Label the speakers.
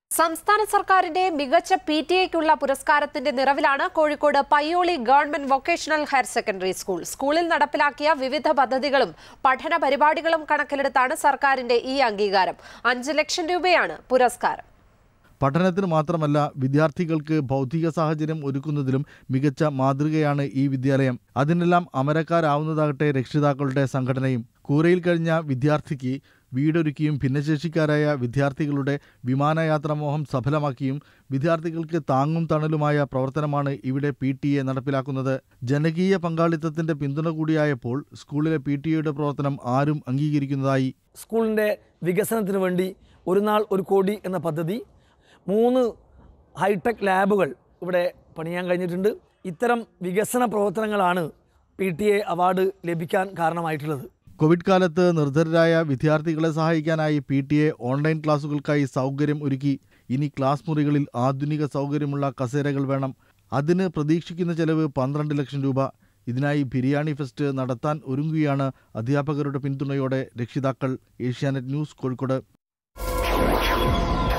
Speaker 1: സംസ്ഥാന സർക്കാരിന്റെ മികച്ച പി ടി എക്കുള്ള പുരസ്കാരത്തിന്റെ നിറവിലാണ് Kozhikode Payyoli government vocational higher secondary school സ്കൂളിൽ നടപ്പിലാക്കിയ വിവിധ പദ്ധതികളും പഠന പരിപാടികളും കണക്കിലെടുത്താണ് സർക്കാരിന്റെ ഈ അംഗീകാരം അഞ്ച് ലക്ഷം രൂപയാണ് പുരസ്കാരം
Speaker 2: പഠനത്തിന് മാത്രമല്ല വിദ്യാർത്ഥികൾക്ക് ഭൗതിക സാഹചര്യം ഒരുക്കുന്നതിലും മികച്ച മാതൃകയാണ് ഈ വിദ്യാലയം അതിനെല്ലാം അമരക്കാരാവുന്നതാകട്ടെ രക്ഷിതാക്കളുടെ സംഘടനയും കൂരയിൽ കഴിഞ്ഞ വിദ്യാർത്ഥിക്ക് വീടൊരുക്കിയും ഭിന്നശേഷിക്കാരായ വിദ്യാർത്ഥികളുടെ വിമാനയാത്രാ മോഹം സഫലമാക്കിയും വിദ്യാർത്ഥികൾക്ക് താങ്ങും തണലുമായ പ്രവർത്തനമാണ് ഇവിടെ പി ടി എ നടപ്പിലാക്കുന്നത് ജനകീയ പങ്കാളിത്തത്തിന്റെ പിന്തുണ കൂടിയായപ്പോൾ സ്കൂളിലെ പി ടി എയുടെ പ്രവർത്തനം ആരും അംഗീകരിക്കുന്നതായി
Speaker 3: സ്കൂളിൻ്റെ വികസനത്തിന് വേണ്ടി ഒരു നാൾ ഒരു കോടി എന്ന പദ്ധതി മൂന്ന് ഹൈടെക് ലാബുകൾ ഇവിടെ പണിയാൻ കഴിഞ്ഞിട്ടുണ്ട് ഇത്തരം വികസന പ്രവർത്തനങ്ങളാണ് പി ടി എ അവാർഡ് ലഭിക്കാൻ കാരണമായിട്ടുള്ളത്
Speaker 2: കോവിഡ് കാലത്ത് നിർധരരായ വിദ്യാർത്ഥികളെ സഹായിക്കാനായി പി ടി എ ഓൺലൈൻ ക്ലാസുകൾക്കായി സൗകര്യം ഒരുക്കി ഇനി ക്ലാസ് മുറികളിൽ ആധുനിക സൗകര്യമുള്ള കസേരകൾ വേണം അതിന് പ്രതീക്ഷിക്കുന്ന ചെലവ് പന്ത്രണ്ട് ലക്ഷം രൂപ ഇതിനായി ബിരിയാണി ഫെസ്റ്റ് നടത്താൻ ഒരുങ്ങുകയാണ് അധ്യാപകരുടെ പിന്തുണയോടെ രക്ഷിതാക്കൾ ഏഷ്യാനെറ്റ് ന്യൂസ് കോഴിക്കോട്